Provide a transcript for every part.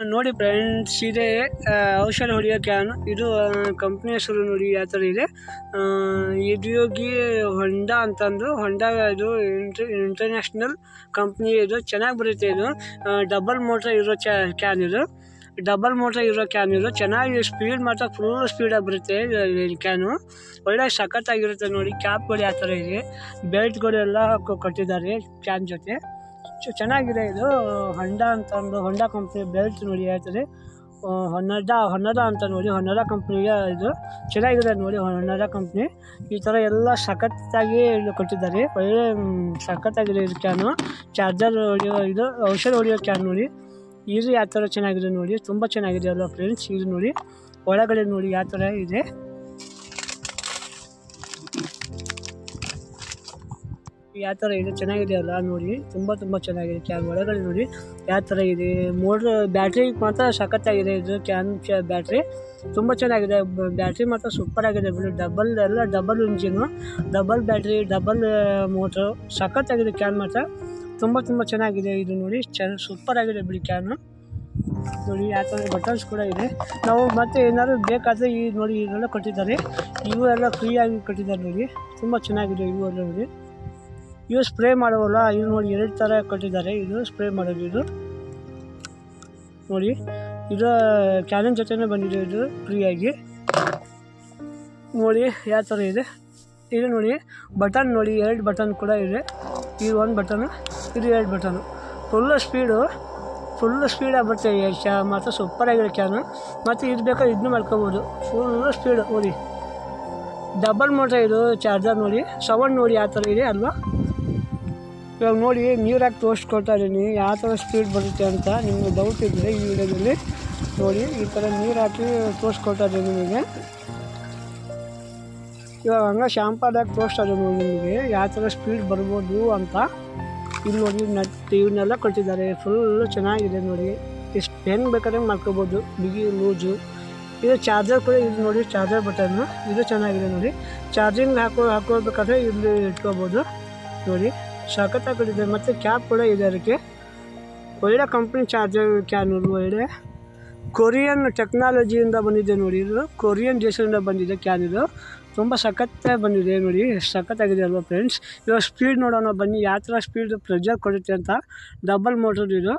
ನೋಡಿ ಫ್ರೆಂಡ್ಸ್ ಇದೆ ಆ, ಔಷಧ ಹೊಡೆಯೋ ಕ್ಯಾನ್ ಇದು ಕಂಪ್ನಿ ಹೆಸರು ನೋಡಿ ಯಾವ ಥರ ಇದೆ ಆ, ಇದಿಯೋಗಿ ಹೊಂಡಾ ಅಂತಂದು ಹೊಂಡಾ ಇದು ಇಂಟರ್ನ್ಯಾಷನಲ್ ಕಂಪ್ನಿ ಇದು ಚೆನ್ನಾಗಿ ಬರುತ್ತೆ ಇದು ಡಬಲ್ ಮೋಟ್ರ್ ಇರೋ ಚ ಕ್ಯಾನ್ ಇದು ಡಬಲ್ ಮೋಟ್ರ್ ಇರೋ ಕ್ಯಾನ್ ಇದು ಚೆನ್ನಾಗಿ ಸ್ಪೀಡ್ ಮಾತ್ರ ಫುಲ್ ಸ್ಪೀಡಾಗಿ ಬರುತ್ತೆ ಈ ಕ್ಯಾನು ಒಳ್ಳೆ ಸಖತ್ತಾಗಿರುತ್ತೆ ನೋಡಿ ಕ್ಯಾಪ್ಗಳು ಯಾವ ಥರ ಇದೆ ಬೆಲ್ಟ್ಗಳು ಎಲ್ಲ ಕೊ- ಕೊಟ್ಟಿದ್ದಾರೆ ಕ್ಯಾನ್ ಜೊತೆ ಚ- ಚೆನ್ನಾಗಿದೆ ಇದು ಹೊಂಡಾ ಅಂತ ಒಂದು ಹೊಂಡಾ ಕಂಪ್ನಿ ಬೆಲ್ಟ್ ನೋಡಿ ಹೇಳ್ತಾರೆ ಹೊನ್ನಡ ಹೊನ್ನಡ ಅಂತ ನೋಡಿ ಹೊನ್ನಡ ಕಂಪ್ನಿಗೆ ಇದು ಚೆನ್ನಾಗಿದೆ ನೋಡಿ ಹೊನ್ನಡ ಕಂಪ್ನಿ ಈ ಥರ ಎಲ್ಲ ಸಖತ್ತಾಗಿ ಇದು ಕೊಟ್ಟಿದ್ದಾರೆ ಒಳ್ಳೆ ಮ್, ಸಖತ್ತಾಗಿದೆ ಇದು ಕ್ಯಾನು ಚಾರ್ಜರ್ ಹೊಡೆಯೋ ಇದು ಔಷಧ ಹೊಡೆಯೋ ಕ್ಯಾನ್ ನೋಡಿ ಇದು ಯಾವ ಥರ ಚೆನ್ನಾಗಿದೆ ನೋಡಿ ತುಂಬ ಚೆನ್ನಾಗಿದೆ ಅಲ್ವಾ ಫ್ರೆಂಡ್ಸ್ ಇದು ನೋಡಿ ಒಳಗಡೆ ನೋಡಿ ಯಾವ ಥರ ಇದೆ ಯಾವ ಥರ ಇದೆ ಚೆನ್ನಾಗಿದೆ ಅಲ್ಲ ನೋಡಿ ತುಂಬ ತುಂಬ ಚೆನ್ನಾಗಿದೆ ಕ್ಯಾನ್ ಒಳಗಡೆ ನೋಡಿ ಯಾವ ಥರ ಇದೆ ಮೋಟ್ರ್ ಬ್ಯಾಟ್ರಿ ಮಾತ್ರ ಸಖತ್ತಾಗಿದೆ ಇದು ಕ್ಯಾನ್ ಬ್ಯಾಟ್ರಿ ತುಂಬ ಚೆನ್ನಾಗಿದೆ ಬ್ಯಾಟ್ರಿ ಮಾತ್ರ ಸೂಪರ್ ಆಗಿದೆ ಬಿಡಿ ಡಬಲ್ ಎಲ್ಲ double engine double battery double motor ಸಖತ್ತಾಗಿದೆ ಕ್ಯಾನ್ ಮಾತ್ರ ತುಂಬ ತುಂಬ ಚೆನ್ನಾಗಿದೆ ಇದು ನೋಡಿ ಚೆನ್ನ ಸೂಪರ್ ಆಗಿದೆ ಬಿಡಿ ಕ್ಯಾನು ನೋಡಿ ಯಾವ ಥರ ಬಟನ್ಸ್ ಕೂಡ ಇದೆ ನಾವು ಮತ್ತೆ ಏನಾದ್ರು ಬೇಕಾದರೆ ಈ ನೋಡಿ ಇದೆಲ್ಲ ಕೊಟ್ಟಿದ್ದಾರೆ ಇವು ಎಲ್ಲ ಫ್ರೀಯಾಗಿ ಕೊಟ್ಟಿದ್ದಾರೆ ನೋಡಿ ತುಂಬ ಚೆನ್ನಾಗಿದೆ ಇವು ಎಲ್ಲ ನೋಡಿ ಇವು ಸ್ಪ್ರೇ ಮಾಡೋವಲ್ಲ ಇದು ನೋಡಿ ಎರಡು ಥರ ಕೊಟ್ಟಿದ್ದಾರೆ ಇದು ಸ್ಪ್ರೇ ಮಾಡೋದು ಇದು ನೋಡಿ ಇದು ಕ್ಯಾನನ್ ಜೊತೆನೇ ಬಂದಿದೆ ಇದು ಫ್ರೀಯಾಗಿ ನೋಡಿ ಯಾವ ಥರ ಇದೆ ಇದು ನೋಡಿ ಬಟನ್ ನೋಡಿ ಎರಡು ಬಟನ್ ಕೂಡ ಇದೆ ಇದು ಒಂದು ಬಟನು ಇದು ಎರಡು ಬಟನು ಫುಲ್ಲು ಸ್ಪೀಡು ಫುಲ್ಲು ಸ್ಪೀಡಾಗಿ ಬರುತ್ತೆ ಈ ಕ್ಯಾ ಮಾತ್ರ ಸೂಪರಾಗಿದೆ ಕ್ಯಾನು ಮತ್ತು ಇದು ಬೇಕಾದ್ರೆ ಇದನ್ನು ಮಾಡ್ಕೋಬೋದು ಫುಲ್ಲು ಸ್ಪೀಡು ನೋಡಿ ಡಬಲ್ ಮೋಟ್ರ್ ಇದು ಚಾರ್ಜರ್ ನೋಡಿ ಸೌಂಡ್ ನೋಡಿ ಯಾವ ಥರ ಇದೆ ಅಲ್ವಾ ಇವಾಗ ನೋಡಿ ನೀರಾಗಿ ತೋರಿಸ್ಕೊಳ್ತಾ ಇದ್ದೀನಿ ಯಾವ ಥರ ಸ್ಪೀಡ್ ಬರುತ್ತೆ ಅಂತ ನಿಮಗೆ ಡೌಟ್ ಇದ್ದರೆ ಈ ವಿಡಿಯೋದಲ್ಲಿ ನೋಡಿ ಈ ಥರ ನೀರು ಹಾಕಿ ತೋರಿಸ್ಕೊಳ್ತಾ ಇದ್ದೀನಿ ನಿಮಗೆ ಇವಾಗ ಹಂಗೆ ಶಾಂಪಾದಾಗ ತೋರಿಸ್ತಾ ಇದ್ದೀನಿ ನೋಡಿ ನಿಮಗೆ ಯಾವ ಥರ ಸ್ಪೀಡ್ ಬರ್ಬೋದು ಅಂತ ಇಲ್ಲಿ ನೋಡಿ ನಟ್ ಇವನ್ನೆಲ್ಲ ಕೊಟ್ಟಿದ್ದಾರೆ ಫುಲ್ಲು ಚೆನ್ನಾಗಿದೆ ನೋಡಿ ಎಷ್ಟು ಹೆಂಗೆ ಬೇಕಾದ್ರೆ ಮಾಡ್ಕೋಬೋದು ಬಿಗಿ ಲೂಜು ಇದು ಚಾರ್ಜರ್ ಕೂಡ ಇದು ನೋಡಿ ಚಾರ್ಜರ್ ಬಟನ್ನು ಇದು ಚೆನ್ನಾಗಿದೆ ನೋಡಿ ಚಾರ್ಜಿಂಗ್ ಹಾಕೋ ಹಾಕೋಬೇಕಾದ್ರೆ ಇಲ್ಲಿ ಇಟ್ಕೋಬೋದು ನೋಡಿ ಸಖತ್ತಾಗಿದೆ ಮತ್ತು ಕ್ಯಾಪ್ ಕೂಡ ಇದೆ ಅದಕ್ಕೆ ಒಳ್ಳೆ ಕಂಪ್ನಿ ಚಾರ್ಜರ್ ಕ್ಯಾನ್ ಒಳ್ಳೆ ಕೊರಿಯನ್ ಟೆಕ್ನಾಲಜಿಯಿಂದ ಬಂದಿದೆ ನೋಡಿ ಇದು ಕೊರಿಯನ್ ದೇಶದಿಂದ ಬಂದಿದೆ ಕ್ಯಾನ್ ಇದು ತುಂಬ ಸಖತ್ತಾಗಿ ಬಂದಿದೆ ನೋಡಿ ಎಷ್ಟು ಸಖತ್ತಾಗಿದೆ ಅಲ್ವಾ ಫ್ರೆಂಡ್ಸ್ ಇವಾಗ ಸ್ಪೀಡ್ ನೋಡೋಣ ಬನ್ನಿ ಯಾವ ಥರ ಸ್ಪೀಡ್ ಪ್ರೆಜರ್ ಕೊಡುತ್ತೆ ಅಂತ ಡಬಲ್ ಮೋಟರ್ ಇದು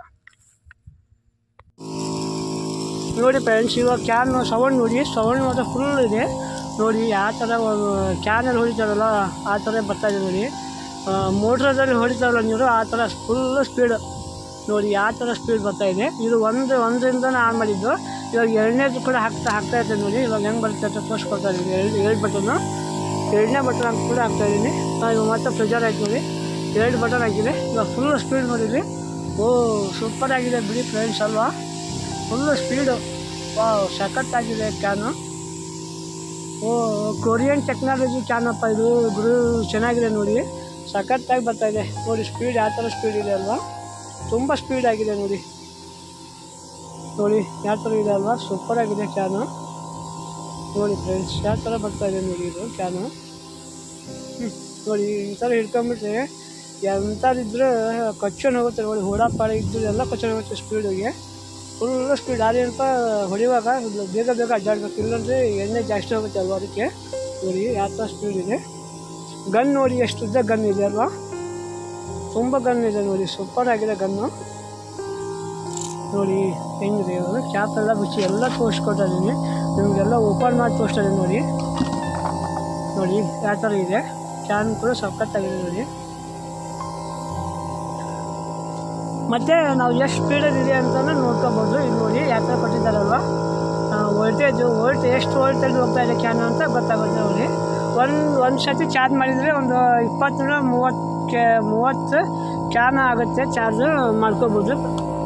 ನೋಡಿ ಫ್ರೆಂಡ್ಸ್ ಇವಾಗ ಕ್ಯಾನ್ ಸೌಂಡ್ ನೋಡಿ ಸೌಂಡ್ ಮಾತ್ರ ಫುಲ್ ಇದೆ ನೋಡಿ ಯಾವ ಥರ ಕ್ಯಾನಲ್ಲಿ ಹೊಡಿತಾರಲ್ಲ ಆ ಥರ ಬರ್ತಾ ಇದೆ ನೋಡಿ ಮೋಟ್ರದಲ್ಲಿ ಹೊಡಿತಾರಲ್ಲ ನೀರು ಆ ಥರ ಫುಲ್ಲು ಸ್ಪೀಡು ನೋಡಿ ಯಾವ ಥರ ಸ್ಪೀಡ್ ಬರ್ತಾ ಇದೆ ಇದು ಒಂದು ಒಂದರಿಂದನೇ ಆನ್ ಮಾಡಿದ್ದು ಇವಾಗ ಎರಡನೇದು ಕೂಡ ಹಾಕ್ತಾ ಹಾಕ್ತಾ ಇರ್ತದೆ ನೋಡಿ ಇವಾಗ ಹೆಂಗೆ ಬರುತ್ತೆ ಅಂತ ತೋರಿಸ್ಕೊಡ್ತಾ ಇದ್ದೀನಿ ಎರಡು ಎರಡು ಬಟನ್ನು ಎರಡನೇ ಬಟನ್ ಹಾಕಿ ಕೂಡ ಹಾಕ್ತಾ ಇದ್ದೀನಿ ಇವಾಗ ಮತ್ತೆ ಪ್ರೆಜರ್ ಆಯ್ತು ನೋಡಿ ಎರಡು ಬಟನ್ ಹಾಕಿದೆ ಇವಾಗ ಫುಲ್ ಸ್ಪೀಡ್ ನೋಡಿದ್ರಿ ಓ ಸೂಪರ್ ಆಗಿದೆ ಬಿಡಿ ಫ್ರೆಂಡ್ಸ್ ಅಲ್ವಾ ಫುಲ್ಲು ಸ್ಪೀಡು ವಾ ಸಖತ್ತಾಗಿದೆ ಕ್ಯಾನು ಓ ಕೊರಿಯನ್ ಟೆಕ್ನಾಲಜಿ ಕ್ಯಾನಪ್ಪ ಇದು ಗುರು ಚೆನ್ನಾಗಿದೆ ನೋಡಿ ಸಖತ್ತಾಗಿ ಬರ್ತಾ ಇದೆ ನೋಡಿ ಸ್ಪೀಡ್ ಯಾವ ಥರ ಸ್ಪೀಡ್ ಇದೆ ಅಲ್ವಾ ತುಂಬ ಸ್ಪೀಡ್ ಆಗಿದೆ ನೋಡಿ ನೋಡಿ ಯಾವ ಥರ ಇದೆ ಅಲ್ವಾ ಸೂಪರ್ ಆಗಿದೆ ಕ್ಯಾನು ನೋಡಿ ಫ್ರೆಂಡ್ಸ್ ಯಾವ ಥರ ಬರ್ತಾ ಇದೆ ನೋಡಿ ಇದು ಕ್ಯಾನು ಹ್ಮ್. ನೋಡಿ ಈ ಥರ ಹಿಡ್ಕೊಂಬಿಟ್ರೆ ಎಂಥದಿದ್ರೆ ಕೊಚ್ಚನ್ ಹೋಗುತ್ತೆ ನೋಡಿ ಹೋಡಾಪಾಡಿ ಇದ್ದು ಎಲ್ಲ ಕೊಚ್ಚನ್ ಹೋಗುತ್ತೆ ಸ್ಪೀಡಿಗೆ ಫುಲ್ ಸ್ಪೀಡ್ ಆದ್ರೆ ಅಂತ ಹೊಡೆಯುವಾಗ ಇದು ಬೇಗ ಬೇಗ ಅಡ್ಡಾಡ್ಬೇಕು ಇಲ್ಲಾಂದರೆ ಎಣ್ಣೆ ಜಾಸ್ತಿ ಹೋಗುತ್ತೆ ಅಲ್ವಾ ಅದಕ್ಕೆ ನೋಡಿ ಯಾವ ಥರ ಸ್ಪೀಡ್ ಇದೆ ಗನ್ ನೋಡಿ ಎಷ್ಟು ಉದ್ದ ಗನ್ ಇದೆ ಅಲ್ವಾ ತುಂಬ ಗನ್ ಇದೆ ನೋಡಿ ಸೂಪರ್ ಆಗಿದೆ ಗನ್ನು ನೋಡಿ ಹೆಂಗಿದೆ ಇವಾಗ ಕ್ಯಾಪ್ ಎಲ್ಲ ಬಿಚ್ಚಿ ಎಲ್ಲ ತೋರಿಸ್ಕೊತಾ ಇದ್ದೀನಿ ನಿಮಗೆಲ್ಲ ಓಪನ್ ಮಾಡಿ ತೋರಿಸ್ತಾ ಇದ್ದೀನಿ ನೋಡಿ ನೋಡಿ ಯಾವ ಥರ ಇದೆ ಕ್ಯಾನ್ ಕೂಡ ಸಖತ್ತಾಗಿದೆ ನೋಡಿ ಮತ್ತು ನಾವು ಎಷ್ಟು ಸ್ಪೀಡಲ್ಲಿ ಇದೆ ಅಂತಲೂ ನೋಡ್ಕೋಬೋದು ಇಲ್ಲಿ ನೋಡಿ ಯಾವ ಥರ ಕೊಟ್ಟಿದ್ದಾರಲ್ವ ವೋಲ್ಟೇಜು ವೋಲ್ಟ್ ಎಷ್ಟು ವೋಲ್ಟೇಜ್ ಹೋಗ್ತಾ ಇದೆ ಕ್ಯಾನ್ ಅಂತ ಗೊತ್ತಾಗುತ್ತೆ ನೋಡಿ ಒಂದು ಒಂದು ಸತಿ ಚಾರ್ಜ್ ಮಾಡಿದರೆ ಒಂದು ಇಪ್ಪತ್ತರಿಂದ ಮೂವತ್ತು ಕೆ ಮೂವತ್ತು ಕ್ಯಾನ್ ಆಗುತ್ತೆ ಚಾರ್ಜ್ ಮಾಡ್ಕೋಬೋದು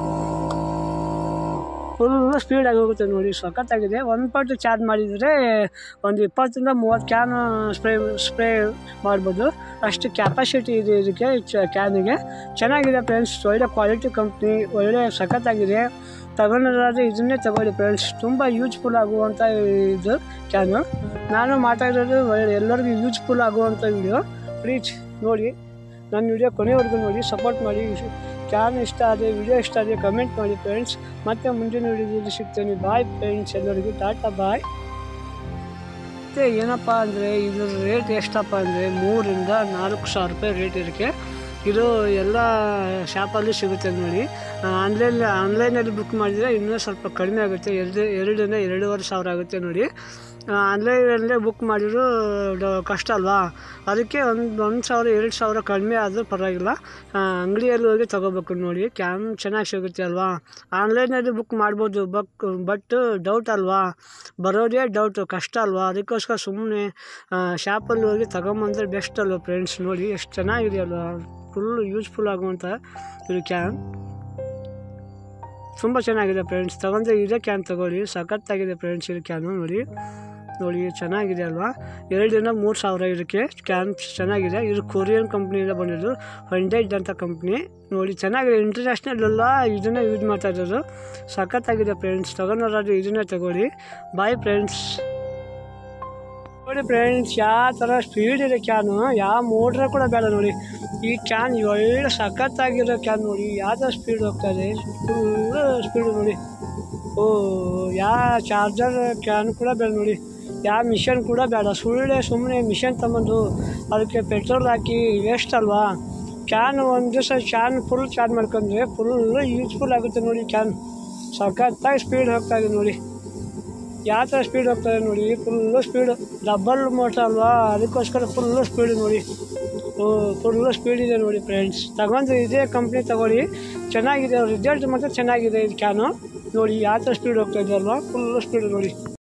ಫುಲ್ ಸ್ಪೀಡಾಗಿ ಹೋಗುತ್ತೆ ನೋಡಿ ಸಖತ್ತಾಗಿದೆ ಒಂದು ಪಟ್ಟು ಚಾರ್ಜ್ ಮಾಡಿದರೆ ಒಂದು ಇಪ್ಪತ್ತರಿಂದ ಮೂವತ್ತು ಕ್ಯಾನ್ ಸ್ಪ್ರೇ ಸ್ಪ್ರೇ ಮಾಡ್ಬೋದು ಅಷ್ಟು ಕ್ಯಾಪಾಸಿಟಿ ಇದೆ ಇದಕ್ಕೆ ಚ ಕ್ಯಾನಿಗೆ ಚೆನ್ನಾಗಿದೆ ಫ್ರೆಂಡ್ಸ್ ಒಳ್ಳೆ ಕ್ವಾಲಿಟಿ ಕಂಪ್ನಿ ಒಳ್ಳೆ ಸಖತ್ತಾಗಿದೆ ತಗೊಂಡಿರೋದ್ರೆ ಇದನ್ನೇ ತಗೊಳ್ಳಿ ಫ್ರೆಂಡ್ಸ್ ತುಂಬ ಯೂಸ್ಫುಲ್ ಆಗುವಂಥ ಇದು ಕ್ಯಾನು ನಾನು ಮಾತಾಡೋದು ಒಳ್ಳೆ ಎಲ್ಲರಿಗೂ ಯೂಸ್ಫುಲ್ ಆಗುವಂಥ ವಿಡಿಯೋ ಪ್ಲೀಸ್ ನೋಡಿ ನನ್ನ ವಿಡಿಯೋ ಕೊನೆವರೆಗೂ ನೋಡಿ ಸಪೋರ್ಟ್ ಮಾಡಿ ಕ್ಯಾನ್ ಇಷ್ಟ ಆದರೆ ವಿಡಿಯೋ ಇಷ್ಟ ಆದರೆ ಕಮೆಂಟ್ ಮಾಡಿ ಫ್ರೆಂಡ್ಸ್ ಮತ್ತೆ ಮುಂದಿನ ವಿಡಿಯೋದಲ್ಲಿ ಸಿಗ್ತೇನೆ ಬಾಯ್ ಫ್ರೆಂಡ್ಸ್ ಎಲ್ಲರಿಗೂ ಟಾಟಾ ಬಾಯ್ ಮತ್ತು ಏನಪ್ಪ ಅಂದರೆ ಇದ್ರ ರೇಟ್ ಎಷ್ಟಪ್ಪ ಅಂದರೆ ಮೂರಿಂದ ನಾಲ್ಕು ಸಾವಿರ ರೂಪಾಯಿ ರೇಟ್ ಇದಕ್ಕೆ ಇದು ಎಲ್ಲ ಶಾಪಲ್ಲಿ ಸಿಗುತ್ತೆ ನೋಡಿ ಆನ್ಲೈನ್ ಆನ್ಲೈನಲ್ಲಿ ಬುಕ್ ಮಾಡಿದರೆ ಇನ್ನೂ ಸ್ವಲ್ಪ ಕಡಿಮೆ ಆಗುತ್ತೆ ಎರಡು ಎರಡರಿಂದ ಎರಡೂವರೆ ಸಾವಿರ ಆಗುತ್ತೆ ನೋಡಿ ಆನ್ಲೈನಲ್ಲೇ ಬುಕ್ ಮಾಡಿದ್ರು ಡ- ಕಷ್ಟ ಅಲ್ವಾ ಅದಕ್ಕೆ ಒಂದು ಒಂದು ಸಾವಿರ ಎರಡು ಸಾವಿರ ಕಡಿಮೆ ಆದರೂ ಪರವಾಗಿಲ್ಲ ಆ, ಅಂಗಡಿಯಲ್ಲಿ ಹೋಗಿ ತೊಗೋಬೇಕು ನೋಡಿ ಕ್ಯಾಮ್ ಚೆನ್ನಾಗಿ ಸಿಗುತ್ತೆ ಅಲ್ವಾ ಆನ್ಲೈನಲ್ಲಿ ಬುಕ್ ಮಾಡ್ಬೋದು ಬಕ್ ಬಟ್ ಡೌಟ್ ಅಲ್ವಾ ಬರೋದೇ ಡೌಟು ಕಷ್ಟ ಅಲ್ವಾ ಅದಕ್ಕೋಸ್ಕರ ಸುಮ್ಮನೆ ಶಾಪಲ್ಲಿ ಹೋಗಿ ತಗೊಂಬಂದ್ರೆ ಬೆಸ್ಟ್ ಅಲ್ವಾ ಫ್ರೆಂಡ್ಸ್ ನೋಡಿ ಎಷ್ಟು ಚೆನ್ನಾಗಿದೆ ಅಲ್ವಾ ಫುಲ್ ಯೂಸ್ಫುಲ್ ಆಗುವಂಥ ಇದು ಕ್ಯಾನ್ ತುಂಬ ಚೆನ್ನಾಗಿದೆ ಫ್ರೆಂಡ್ಸ್ ತಗೊಂಡ್ರೆ ಇದೇ ಕ್ಯಾನ್ ತಗೊಳ್ಳಿ ಸಖತ್ತಾಗಿದೆ ಫ್ರೆಂಡ್ಸ್ ಇದು ಕ್ಯಾನು ನೋಡಿ ನೋಡಿ ಚೆನ್ನಾಗಿದೆ ಅಲ್ವಾ ಎರಡರಿಂದ ಮೂರು ಸಾವಿರ ಇದಕ್ಕೆ ಕ್ಯಾನ್ ಚೆನ್ನಾಗಿದೆ ಇದು ಕೊರಿಯನ್ ಕಂಪ್ನಿಯಿಂದ ಬಂದಿದ್ದು ಹಂಡ್ರೆಡ್ ಅಂತ ಕಂಪ್ನಿ ನೋಡಿ ಚೆನ್ನಾಗಿದೆ ಇಂಟರ್ನ್ಯಾಷನಲ್ ಎಲ್ಲ ಇದನ್ನೇ ಯೂಸ್ ಮಾಡ್ತಾ ಇರೋದು ಸಖತ್ತಾಗಿದೆ ಫ್ರೆಂಡ್ಸ್ ತಗೊಂಡೋರಾದ್ರೆ ಇದನ್ನೇ ತಗೊಳ್ಳಿ ಬಾಯ್ ಫ್ರೆಂಡ್ಸ್ ನೋಡಿ ಫ್ರೆಂಡ್ಸ್ ಯಾವ ಥರ ಸ್ಪೀಡ್ ಇದೆ ಕ್ಯಾನು ಯಾವ ಮೋಟ್ರ್ ಕೂಡ ಬೇಡ ನೋಡಿ ಈ ಕ್ಯಾನ್ ಒಳ್ಳೆ ಸಖತ್ತಾಗಿರೋ ಕ್ಯಾನ್ ನೋಡಿ ಯಾವ ಥರ ಸ್ಪೀಡ್ ಹೋಗ್ತಾ ಇದೆ ಫುಲ್ ಸ್ಪೀಡ್ ನೋಡಿ ಓ ಯಾವ ಚಾರ್ಜರ್ ಕ್ಯಾನ್ ಕೂಡ ಬೇಡ ನೋಡಿ ಯಾವ ಮಿಷನ್ ಕೂಡ ಬೇಡ ಸುಳ್ಳೆ ಸುಮ್ಮನೆ ಮಿಷನ್ ತಗೊಂಡು ಅದಕ್ಕೆ ಪೆಟ್ರೋಲ್ ಹಾಕಿ ವೇಸ್ಟ್ ಅಲ್ವಾ ಕ್ಯಾನ್ ಒಂದು ದಿವಸ ಕ್ಯಾನ್ ಫುಲ್ ಚಾರ್ಜ್ ಮಾಡ್ಕೊಂಡ್ರೆ ಫುಲ್ ಯೂಸ್ಫುಲ್ ಆಗುತ್ತೆ ನೋಡಿ ಕ್ಯಾನ್ ಸಖತ್ತಾಗಿ ಸ್ಪೀಡ್ ಹೋಗ್ತಾ ಇದೆ ನೋಡಿ ಯಾವ ಥರ ಸ್ಪೀಡ್ ಹೋಗ್ತದೆ ನೋಡಿ ಫುಲ್ಲು ಸ್ಪೀಡು ಡಬಲ್ ಮೋಟ್ರ್ ಅಲ್ವಾ ಅದಕ್ಕೋಸ್ಕರ ಫುಲ್ಲು ಸ್ಪೀಡ್ ನೋಡಿ ಓ ಫುಲ್ಲು ಸ್ಪೀಡ್ ಇದೆ ನೋಡಿ ಫ್ರೆಂಡ್ಸ್ ತಗೊಂಡು ಇದೇ ಕಂಪ್ನಿ ತಗೊಳ್ಳಿ ಚೆನ್ನಾಗಿದೆ ರಿಸಲ್ಟ್ ಮಾತ್ರ ಚೆನ್ನಾಗಿದೆ ಇದು ಕ್ಯಾನು ನೋಡಿ ಯಾವ ಥರ ಸ್ಪೀಡ್ ಹೋಗ್ತಾ ಇದೆ ಅಲ್ವಾ ಫುಲ್ಲು ಸ್ಪೀಡ್ ನೋಡಿ